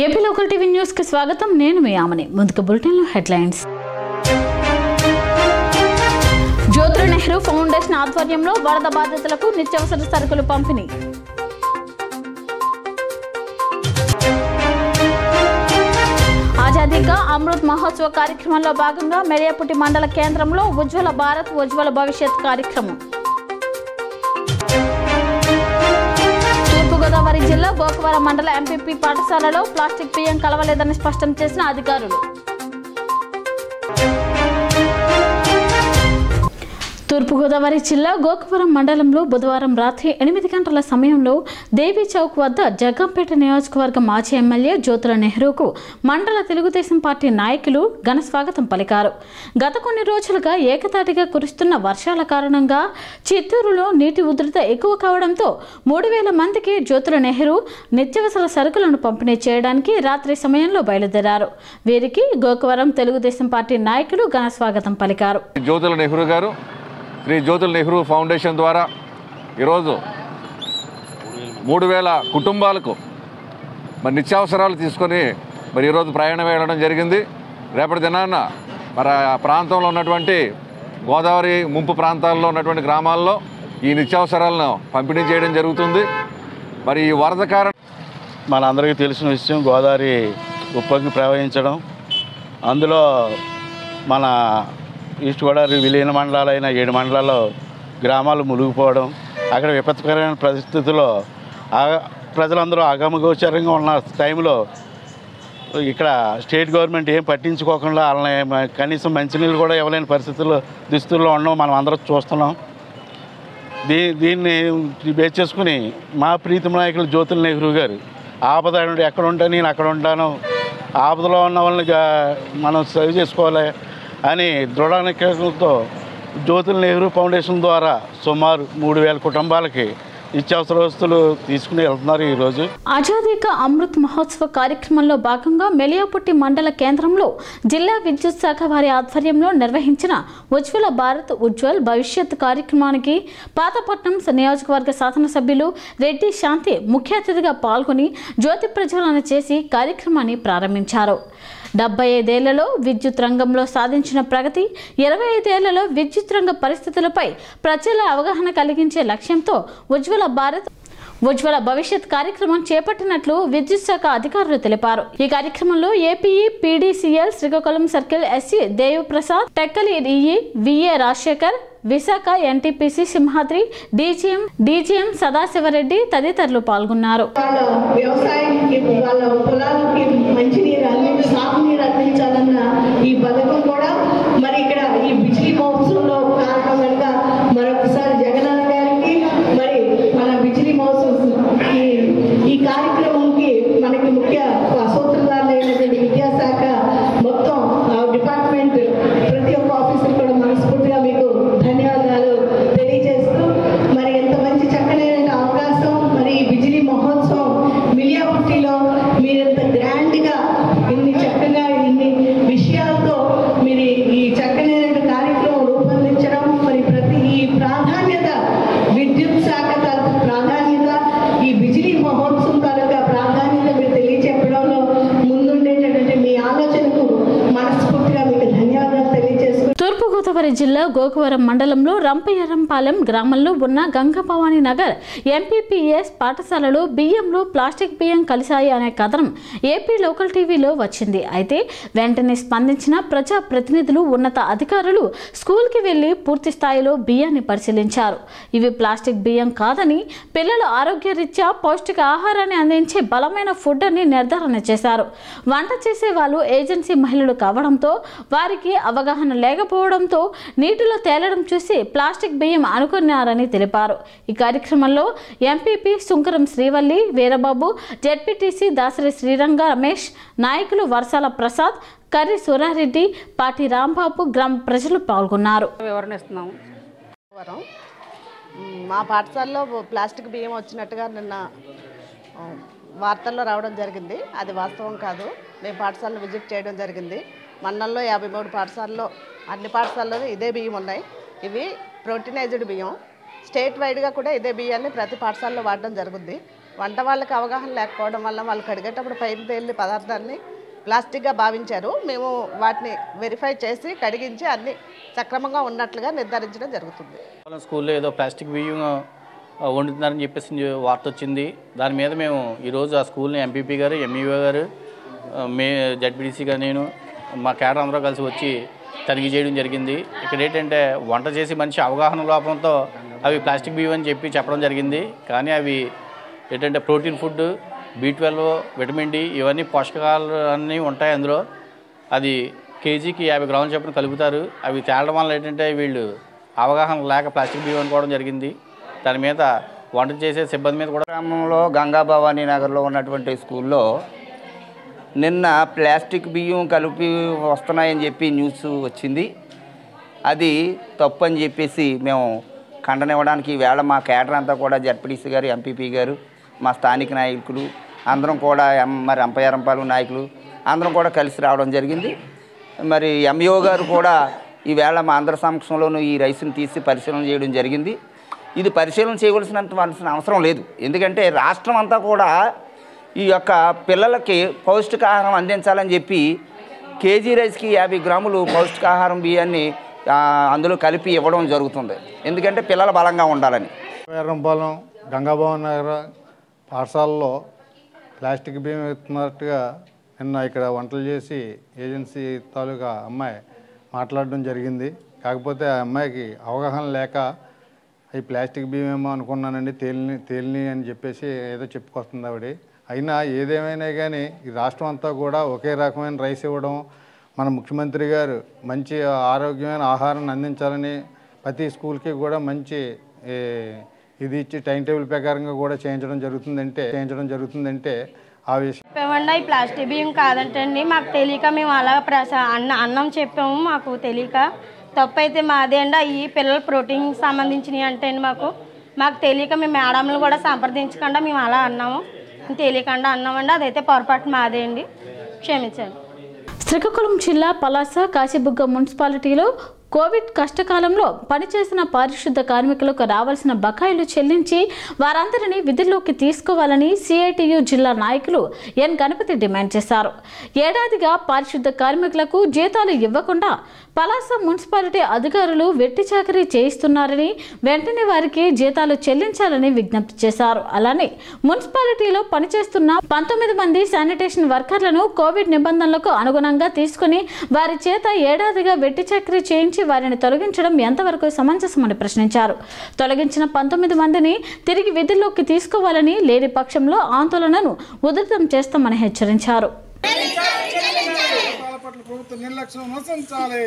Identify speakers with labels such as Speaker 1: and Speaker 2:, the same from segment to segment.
Speaker 1: AP local TV news కి స్వాగతం నేను మీ ఆమని ముందుకు బులెటిన్లో హెడ్లైన్స్ జ్యోతుల నెహ్రూ ఫౌండేషన్ ఆధ్వర్యంలో వరద బాధితులకు నిత్యావసర సరుకులు పంపిణీ ఆజాదీ కా అమృత్ మహోత్సవ కార్యక్రమంలో భాగంగా మెరియాపుట్టి మండల కేంద్రంలో ఉజ్వల భారత్ ఉజ్వల భవిష్యత్ కార్యక్రమం తూర్పుగోదావరి జిల్లా గోకవరం మండల ఎంపీపీ పాఠశాలలో ప్లాస్టిక్ బియ్యం కలవలేదని స్పష్టం చేసిన అధికారులు తూర్పుగోదావరి జిల్లా గోకవరం మండలంలో బుధవారం రాత్రి ఎనిమిది గంటల సమయంలో దేవీ చౌక్ వద్ద జగ్గంపేట నియోజకవర్గ మాజీ ఎమ్మెల్యే జ్యోతుల నెహ్రూకు మండల తెలుగుదేశం పార్టీ నాయకులు ఘన స్వాగతం పలికారు గత కొన్ని రోజులుగా ఏకతాటిగా కురుస్తున్న వర్షాల కారణంగా చిత్తూరులో నీటి ఉధృత ఎక్కువ కావడంతో మూడు వేల మందికి జ్యోతుల నెహ్రూ నిత్యావసర సరుకులను పంపిణీ చేయడానికి రాత్రి సమయంలో బయలుదేరారు వీరికి గోకవరం తెలుగుదేశం పార్టీ నాయకులు ఘన స్వాగతం పలికారు
Speaker 2: జ్యోతుల నెహ్రూ గారు శ్రీ జ్యోతుల నెహ్రూ ఫౌండేషన్ ద్వారా ఈరోజు మూడు వేల కుటుంబాలకు మరి నిత్యావసరాలు తీసుకొని మరి ఈరోజు ప్రయాణం వెళ్ళడం జరిగింది రేపటి దినాన మరి ఆ ప్రాంతంలో ఉన్నటువంటి గోదావరి ముంపు ప్రాంతాల్లో ఉన్నటువంటి గ్రామాల్లో ఈ నిత్యావసరాలను పంపిణీ చేయడం జరుగుతుంది మరి ఈ వరద కారణం
Speaker 3: మనందరికీ తెలిసిన విషయం గోదావరి ఉప్పొంగి ప్రవహించడం అందులో మన ఈస్ట్ గోదావరి విలీన మండలాలైన ఏడు మండలాల్లో గ్రామాలు మునిగిపోవడం అక్కడ విపత్కరమైన పరిస్థితుల్లో ఆ ప్రజలందరూ అగమగోచరంగా ఉన్న టైంలో ఇక్కడ స్టేట్ గవర్నమెంట్ ఏం పట్టించుకోకుండా వాళ్ళని మ- కనీసం మంచినీళ్ళు కూడా ఇవ్వలేని పరిస్థితుల్లో దుస్తుల్లో ఉండడం మనం అందరం చూస్తున్నాం దీ దీన్ని బేస్ చేసుకుని మా ప్రీతి నాయకులు జ్యోతుల నెహ్రూ గారు ఆపద అంటే ఎక్కడ ఉంటా నేను అక్కడ ఉంటాను ఆపదలో ఉన్న వాళ్ళని గా- మనం సర్వ్ చేసుకోవాలి అని దృఢ నిశ్చయంతో జ్యోతుల నెహ్రూ ఫౌండేషన్ ద్వారా సుమారు మూడు వేల కుటుంబాలకి నిత్యావసర వస్తువులు తీసుకుని వెళ్తున్నారు ఈరోజు
Speaker 1: ఆజాదీ కా అమృత్ మహోత్సవ కార్యక్రమంలో భాగంగా మెలియాపుట్టి మండల కేంద్రంలో జిల్లా విద్యుత్ శాఖ వారి ఆధ్వర్యంలో నిర్వహించిన ఉజ్వల భారత్ ఉజ్వల్ భవిష్యత్ కార్యక్రమానికి పాతపట్నం నియోజకవర్గ శాసనసభ్యులు రెడ్డి శాంతి ముఖ్య అతిథిగా పాల్గొని జ్యోతి ప్రజ్వలన చేసి కార్యక్రమాన్ని ప్రారంభించారు డెబ్బై ఐదేళ్లలో విద్యుత్ రంగంలో సాధించిన ప్రగతి ఇరవై ఐదేళ్లలో విద్యుత్ రంగ పరిస్థితులపై ప్రజల అవగాహన కలిగించే లక్ష్యంతో ఉజ్వల భారత్ ఉజ్వల భవిష్యత్ కార్యక్రమం చేపట్టినట్లు విద్యుత్ శాఖ అధికారులు తెలిపారు ఈ కార్యక్రమంలో APE PDCL Srikakulam circle SC Devaprasad Tekkali EE VA Rajasekhar Visakha NTPC Simhadri DGM DGM Sadasivareddy తదితరులు పాల్గొన్నారు
Speaker 4: వాళ్ళ వ్యవసాయానికి వాళ్ళ పొలాలకి మంచినీరు అందించి సాగునీరు అందించాలన్న ఈ పథకం కూడా మరి ఇక్కడ ఈ బిజిలీ మహోత్సవంలో కారణం కనుక మరొకసారి జగనన్న గారికి మరి మన బిజిలీ మహోత్సవం ఈ ఈ కార్యక్రమంకి మనకి ముఖ్య సూత్రధారులైనటువంటి విద్యాశాఖ మొత్తం ఆ డిపార్ట్మెంట్ ప్రతి ఒక్క ఆఫీసర్ కూడా మనస్ఫూర్తిగా మీకు ధన్యవాదాలు తెలియజేస్తూ మరి ఎంత మంచి చక్కనైన అవకాశం మరి ఈ బిజిలీ మహోత్సవం మిలియాపుట్టిలో మీరెంత గ్రాండ్గా ఇన్ని చక్కగా ఇన్ని విషయాలతో మీరు ఈ చక్కనైన కార్యక్రమం రూపొందించడం మరి ప్రతి ఈ ప్రాధాన్యత విద్యుత్ శాఖ తాలూకు ప్రాధాన్యత ఈ బిజిలీ మహోత్సవం తాలూకా ప్రాధాన్యత మీరు తెలియచెప్పడంలో ముందుండేటటువంటి మీ ఆలోచనకు మనస్ఫూర్తిగా మీకు ధన్యవాదాలు తెలియజేసుకుంటూ
Speaker 1: తూర్పుగోదావరి జిల్లా గోకవరం మండలంలో రంపయ్యరంపాలెం గ్రామంలో ఉన్న గంగభవాని నగర్ ఎంపీపీఎస్ పాఠశాలలో బియ్యంలో ప్లాస్టిక్ బియ్యం కలిశాయి అనే కథనం ఏపీ లోకల్ టీవీలో వచ్చింది అయితే వెంటనే స్పందించిన ప్రజా ప్రతినిధులు ఉన్నత అధికారులు స్కూల్కి వెళ్లి పూర్తి స్థాయిలో బియ్యాన్ని పరిశీలించారు ఇవి ప్లాస్టిక్ బియ్యం కాదని పిల్లల ఆరోగ్యరీత్యా పౌష్టిక ఆహారాన్ని అందించే బలమైన ఫుడ్ అని నిర్ధారణ చేశారు వంట చేసే వాళ్ళు ఏజెన్సీ మహిళలు కావడంతో వారికి అవగాహన లేకపోవడంతో నీటిలో తేలడం చూసి ప్లాస్టిక్ బియ్యం అనుకున్నారని తెలిపారు ఈ కార్యక్రమంలో ఎంపీపీ సుంకరం శ్రీవల్లి వీరబాబు జెడ్పీటీసీ దాసరి శ్రీరంగ రమేష్ నాయకులు వర్షాల ప్రసాద్ కర్రి సూరారెడ్డి పాటి రాంబాబు గ్రామ ప్రజలు పాల్గొన్నారు
Speaker 5: వివరణ ఇస్తున్నాము వరం మ్, మా పాఠశాలలో ప్లాస్టిక్ బియ్యం వచ్చినట్టుగా నిన్న ఆ, వార్తల్లో రావడం జరిగింది అది వాస్తవం కాదు మేము పాఠశాలను విజిట్ చేయడం జరిగింది మండలంలో యాభై మూడు పాఠశాలలో అన్ని పాఠశాలలో ఇదే బియ్యం ఉన్నాయి ఇవి ప్రోటీనైజ్డ్ బియ్యం స్టేట్ వైడ్గా కూడా ఇదే బియ్యాన్ని ప్రతి పాఠశాలలో వాడడం జరుగుద్ది వంట వాళ్ళకి అవగాహన లేకపోవడం వల్ల వాళ్ళు కడిగేటప్పుడు పైన తేలిన పదార్థాన్ని ప్లాస్టిక్గా భావించారు మేము వాటిని వెరిఫై చేసి కడిగించి అన్ని సక్రమంగా ఉన్నట్లుగా నిర్ధారించడం జరుగుతుంది
Speaker 6: వాళ్ళ స్కూల్లో ఏదో ప్లాస్టిక్ బియ్యం ఆ, వండుతున్నారని చెప్పేసి న్యూ- వార్త వచ్చింది దాని మీద మేము ఈరోజు ఆ స్కూల్ని ఎంపీపీ గారు ఎంఈఓ గారు ఆ, మే జడ్పీడీసీ గారు నేను మా కేడర్ అందరూ కలిసి వచ్చి తనిఖీ చేయడం జరిగింది ఇక్కడ ఏంటంటే వంట చేసి మనిషి అవగాహన లోపంతో అవి ప్లాస్టిక్ బియ్యం అని చెప్పి చెప్పడం జరిగింది కానీ అవి ఏంటంటే protein food B twelve vitamin D ఇవన్నీ పోషకాలు అన్నీ ఉంటాయి అందులో అది కేజీకి యాభై గ్రాములు చొప్పున కలుపుతారు అవి తేలడం వల్ల ఏంటంటే వీళ్ళు అవగాహన లేక ప్లాస్టిక్ బియ్యం అనుకోవడం జరిగింది దాని మీద వంట చేసే సిబ్బంది మీద కూడా
Speaker 7: గ్రామంలో గంగా భవానీ నగర్లో ఉన్నటువంటి స్కూల్లో నిన్న ప్లాస్టిక్ బియ్యం కలిపి వస్తున్నాయని చెప్పి న్యూస్ వచ్చింది అది తప్పు అని చెప్పేసి మేము ఖండన ఇవ్వడానికి వేళ మా కేడర్ అంతా కూడా జడ్పీటీసీ గారు ఎంపీపీ గారు మా స్థానిక నాయకులు అందరం కూడా ఎం- మరి అంపయారంపాలు నాయకులు అందరం కూడా కలిసి రావడం జరిగింది మరి ఎంఈఓ గారు కూడా ఈవేళ మా అందరి సమక్షంలోనూ ఈ రైస్ని తీసి పరిశీలన చేయడం జరిగింది ఇది పరిశీలన చేయవలసినంత వలసిన అవసరం లేదు ఎందుకంటే రాష్ట్రం అంతా కూడా ఈ యొక్క పిల్లలకి పౌష్టికాహారం అందించాలని చెప్పి కేజీ రైస్కి యాభై గ్రాములు పౌష్టికాహారం బియ్యాన్ని ఆ, అందులో కలిపి ఇవ్వడం జరుగుతుంది ఎందుకంటే పిల్లలు బలంగా ఉండాలని
Speaker 8: ఎర్రంపాలెం గంగాభవన్ నగర పాఠశాలలో ప్లాస్టిక్ బియ్యం ఎత్తున్నట్టుగా నిన్న ఇక్కడ వంటలు చేసి ఏజెన్సీ తాలూకా అమ్మాయి మాట్లాడడం జరిగింది కాకపోతే ఆ అమ్మాయికి అవగాహన లేక ఈ ప్లాస్టిక్ బియ్యం ఏమో అనుకున్నానండి తేలిని తేలిని అని చెప్పేసి ఏదో చెప్పుకొస్తుంది ఆవిడ అయినా ఏదేమైనా కానీ ఈ రాష్ట్రం అంతా కూడా ఒకే రకమైన రైస్ ఇవ్వడం మన ముఖ్యమంత్రి గారు మంచి ఆరోగ్యమైన ఆహారాన్ని అందించాలని ప్రతి స్కూల్కి కూడా మంచి ఏ, ఇది ఇచ్చి టైం టేబుల్ ప్రకారంగా కూడా చేయించడం జరుగుతుందంటే చేయించడం జరుగుతుందంటే ఆ విషయం
Speaker 9: చెప్పామండి ఈ ప్లాస్టిక్ బియ్యం కాదంటండి మాకు తెలియక మేము అలా ప్రస అన్న అన్నం చెప్పాము మాకు తెలియక తప్పు అయితే మాదే అండి ఈ పిల్లల ప్రోటీన్ సంబంధించినవి అంటే అండి మాకు మాకు తెలియక మేము మేడంలు కూడా సంప్రదించకుండా మేము అలా అన్నాము తెలియకుండా అన్నామండి అదైతే పొరపాటు మాదే అండి క్షమించండి
Speaker 1: శ్రీకాకుళం జిల్లా పలాస కాశీబుగ్గ మున్సిపాలిటీలో కోవిడ్ కష్టకాలంలో పనిచేసిన పారిశుద్ధ కార్మికులకు రావాల్సిన బకాయిలు చెల్లించి వారందరినీ విధుల్లోకి తీసుకోవాలని సిఐటియు జిల్లా నాయకులు ఎన్ గణపతి డిమాండ్ చేశారు ఏడాదిగా పారిశుద్ధ కార్మికులకు జీతాలు ఇవ్వకుండా పలాస మున్సిపాలిటీ అధికారులు వెట్టి చాకరీ చేయిస్తున్నారని వెంటనే వారికి జీతాలు చెల్లించాలని విజ్ఞప్తి చేశారు అలానే మున్సిపాలిటీలో పనిచేస్తున్న పంతొమ్మిది మంది శానిటేషన్ వర్కర్లను కోవిడ్ నిబంధనలకు అనుగుణంగా తీసుకుని వారి చేత ఏడాదిగా వెట్టి చాకరీ చేయించి వారిని తొలగించడం ఎంతవరకు సమంజసమని ప్రశ్నించారు తొలగించిన పంతొమ్మిది మందిని తిరిగి విధుల్లోకి తీసుకోవాలని లేని పక్షంలో ఆందోళనను ఉధృతం చేస్తామని హెచ్చరించారు
Speaker 10: సమస్యల పట్ల ప్రభుత్వ నిర్లక్ష్యం నశించాలి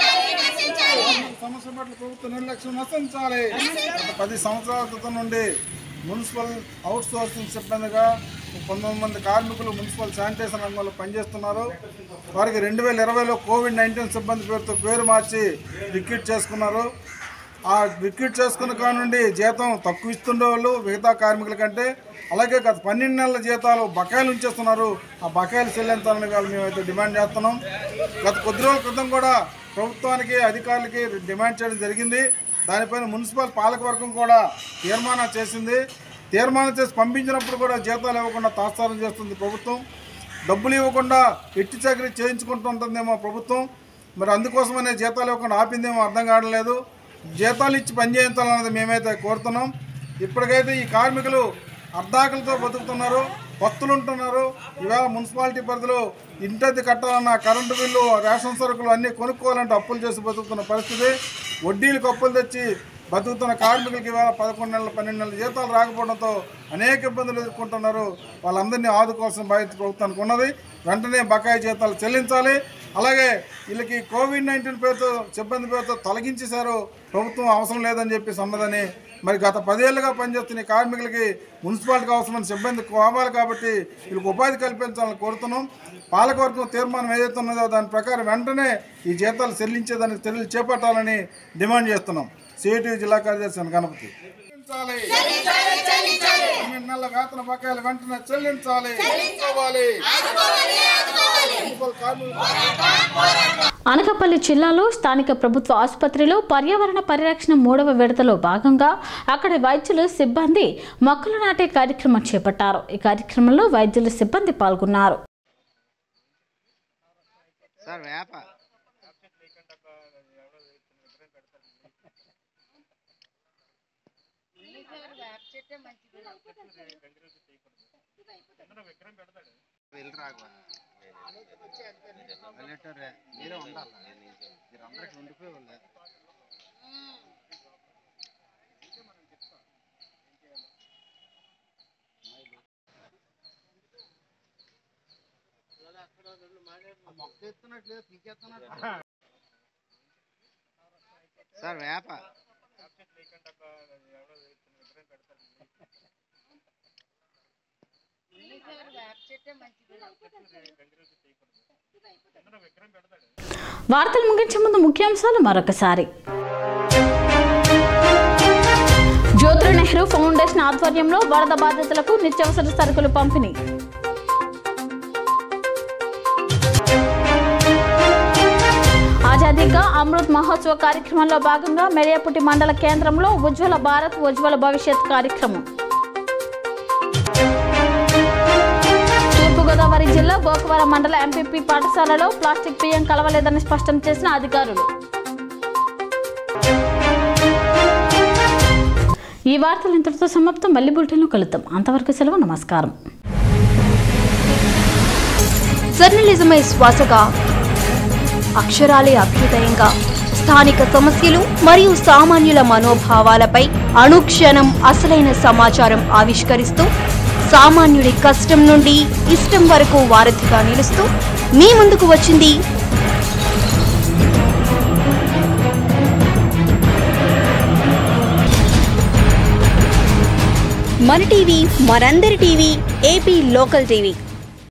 Speaker 10: సమస్య పట్ల ప్రభుత్వ నిర్లక్ష్యం నశించాలి గత పది సంవత్సరాల క్రితం నుండి మున్సిపల్ అవుట్ సోర్సింగ్ సిబ్బందిగా పంతొమ్మిది మంది కార్మికులు మున్సిపల్ శానిటేషన్ రంగంలో పనిచేస్తున్నారు వారికి రెండు వేల ఇరవైలో కోవిడ్ నైన్టీన్ సిబ్బంది పేరుతో పేరు మార్చి రిక్రూట్ చేసుకున్నారు ఆ రిక్రూట్ చేసుకున్న కాడ నుండి జీతం తక్కువ ఇస్తుండే వాళ్ళు మిగతా కార్మికుల కంటే అలాగే గత పన్నెండు నెలల జీతాలు బకాయిలు ఉంచేస్తున్నారు ఆ బకాయిలు చెల్లించాలని వాళ్ళు మేమైతే డిమాండ్ చేస్తున్నాం గత కొద్ది రోజుల క్రితం కూడా ప్రభుత్వానికి అధికారులకి డిమాండ్ చేయడం జరిగింది దానిపైన మున్సిపల్ పాలకవర్గం కూడా తీర్మానం చేసింది తీర్మానం చేసి పంపించినప్పుడు కూడా జీతాలు ఇవ్వకుండా తాత్సారం చేస్తుంది ప్రభుత్వం డబ్బులు ఇవ్వకుండా ఎట్టి చాకరీ చేయించుకుంటుంటుందేమో ప్రభుత్వం మరి అందుకోసమనే జీతాలు ఇవ్వకుండా ఆపిందేమో అర్థం కావట్లేదు జీతాలు ఇచ్చి పని చేయించాలన్నది మేమైతే కోరుతున్నాం ఇప్పటికైతే ఈ కార్మికులు అర్ధాకలతో బతుకుతున్నారు భక్తులు ఉంటున్నారు ఈవేళ మున్సిపాలిటీ పరిధిలో ఇంటద్ది కట్టాలన్న కరెంటు బిల్లు రేషన్ సరుకులు అన్నీ కొనుక్కోవాలంటే అప్పులు చేసి బతుకుతున్న పరిస్థితి వడ్డీలకు అప్పులు తెచ్చి బతుకుతున్న కార్మికులకి ఇవాళ పదకొండు నెలలు పన్నెండు నెలల జీతాలు రాకపోవడంతో అనేక ఇబ్బందులు ఎదుర్కొంటున్నారు వాళ్ళందరినీ ఆదుకోవాల్సిన బాధ్యత ప్రభుత్వానికి ఉన్నది వెంటనే బకాయి జీతాలు చెల్లించాలి అలాగే వీళ్ళకి కోవిడ్ నైన్టీన్ పేరుతో సిబ్బంది పేరుతో తొలగించేశారు ప్రభుత్వం అవసరం లేదని చెప్పి సన్నదని మరి గత పదేళ్లుగా పనిచేస్తున్న ఈ కార్మికులకి మున్సిపాలిటీకి అవసరమైన సిబ్బంది కావాలి కాబట్టి వీళ్ళకి ఉపాధి కల్పించాలని కోరుతున్నాం పాలకవర్గం తీర్మానం ఏదైతే ఉన్నదో దాని ప్రకారం వెంటనే ఈ జీతాలు చెల్లించేదానికి చర్యలు చేపట్టాలని డిమాండ్ చేస్తున్నాం సిఐటి జిల్లా కార్యదర్శి గణపతి చెల్లించాలి. పన్నెండు నెలల వేతన బకాయిలు వెంటనే చెల్లించాలి చెల్లించుకోవాలి మున్సిపల్ కార్మికులు
Speaker 1: అనకాపల్లి జిల్లాలో స్థానిక ప్రభుత్వ ఆసుపత్రిలో పర్యావరణ పరిరక్షణ మూడవ విడతలో భాగంగా అక్కడి వైద్యులు సిబ్బంది మొక్కలు నాటే కార్యక్రమం చేపట్టారు ఈ కార్యక్రమంలో వైద్యులు సిబ్బంది పాల్గొన్నారు
Speaker 11: సార్ వేప వెళ్ళి రాఘవ పల్లెటూరే మీరే ఉండాలి మీరు అందరికి ఉండిపోయి వాళ్ళు మొక్క ఎత్తున్నట్లేదు పీకెత్తున్నట్టు సార్ వేప
Speaker 1: వార్తలు ముగించే ముందు ముఖ్యాంశాలు మరొకసారి జ్యోతి నెహ్రూ ఫౌండేషన్ ఆధ్వర్యంలో వరద బాధితులకు నిత్యావసర సరుకులు పంపిణీ ఆజాదీగా అమృత్ మహోత్సవ కార్యక్రమంలో భాగంగా మెరియాపుట్టి మండల కేంద్రంలో ఉజ్వల భారత్ ఉజ్వల భవిష్యత్ కార్యక్రమం తూర్పుగోదావరి జిల్లా గోకవరం మండల ఎంపీపీ పాఠశాలలో ప్లాస్టిక్ బియ్యం కలవలేదని స్పష్టం చేసిన అధికారులు ఈ వార్తలు ఇంతటితో సమాప్తం మళ్ళీ బులెటిన్లో కలుద్దాం అంతవరకు సెలవు నమస్కారం
Speaker 12: జర్నలిజమే శ్వాసగా అక్షరాలే అభ్యుదయంగా స్థానిక సమస్యలు మరియు సామాన్యుల మనోభావాలపై అనుక్షణం అసలైన సమాచారం ఆవిష్కరిస్తూ సామాన్యుడి కష్టం నుండి ఇష్టం వరకు వారధిగా నిలుస్తూ మీ ముందుకు వచ్చింది మన టీవీ మనందరి టీవీ ఏపీ లోకల్ టీవీ